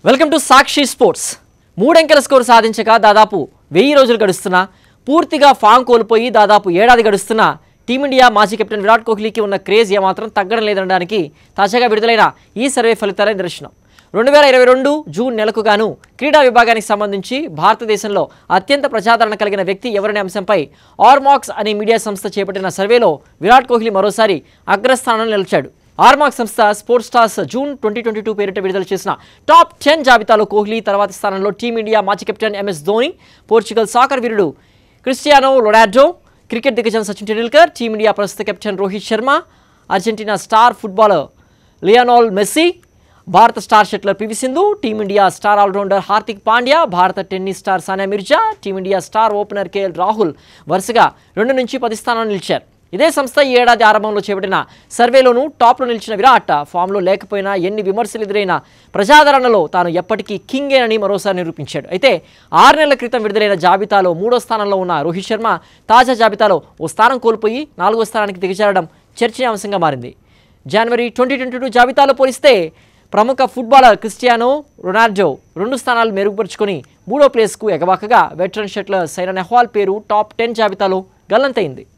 welcome to Sakshi sports మూడంకెల score సాధించక దాదాపు వెయ్యి రోజులు గడుస్తున్నా పూర్తిగా ఫామ్ కోల్పోయి దాదాపు ఏడాది గడుస్తున్నా టీమిండియా మాజీ కెప్టెన్ విరాట్ కోహ్లీకి ఉన్న క్రేజ్ ఏమాత్రం తగ్గడం లేదనడానికి తాజాగా విడుదలైన ఈ సర్వే ఫలితాలే నిదర్శనం రెండు వేల ఇరవై రెండు జూన్ నెలకు గాను క్రీడా విభాగానికి సంబంధించి భారతదేశంలో అత్యంత ప్రజాదరణ కలిగిన వ్యక్తి ఎవరనే అంశంపై ఆర్మాక్స్ అనే మీడియా సంస్థ చేపట్టిన సర్వేలో విరాట్ కోహ్లీ మరోసారి అగ్రస్థానంలో నిలిచాడు ఆర్మాక్ సంస్థ sports stars June twenty twenty two పేరిట విడుదల చేసిన టాప్ టెన్ జాబితాలో కోహ్లీ తర్వాతి స్థానంలో టీమిండియా మాజీ captain M S Dhoni Portugal soccer వీరుడు క్రిస్టియానో రొనాల్డో క్రికెట్ దిగ్గజం సచిన్ టెండూల్కర్ టీమిండియా ప్రస్తుత captain Rohit Sharma Argentina star footballer Lionel Messi భారత star shuttler P V Sindhu team India star allrounder Hardik Pandya భారత tennis star Sania Mirza team India star opener K L Rahul వరుసగా రెండు నుంచి పది స్థానాలు నిలిచారు ఇదే సంస్థ ఈ ఏడాది ఆరంభంలో చేపట్టిన సర్వేలోనూ టాప్లో నిలిచిన విరాట్ ఫామ్లో లేకపోయినా ఎన్ని విమర్శలు ఎదురైనా ప్రజాదరణలో తాను ఎప్పటికీ కింగేనని మరోసారి నిరూపించాడు అయితే ఆరు నెలల క్రితం విడుదలైన జాబితాలో మూడో స్థానంలో ఉన్న రోహిత్ శర్మ తాజా జాబితాలో ఓ స్థానం కోల్పోయి నాలుగో స్థానానికి దిగజారడం చర్చనీయాంశంగా మారింది జనవరి ట్వంటీ ట్వంటీ టూ జాబితాలో పోలిస్తే ప్రముఖ ఫుట్బాలర్ క్రిస్టియానో రొనాల్డో రెండు స్థానాలు మెరుగుపరుచుకొని మూడో ప్లేస్కు ఎగబాకగా వెటరన్ షట్లర్ సైనా నెహ్వాల్ పేరు టాప్ టెన్ జాబితాలో గల్లంతైంది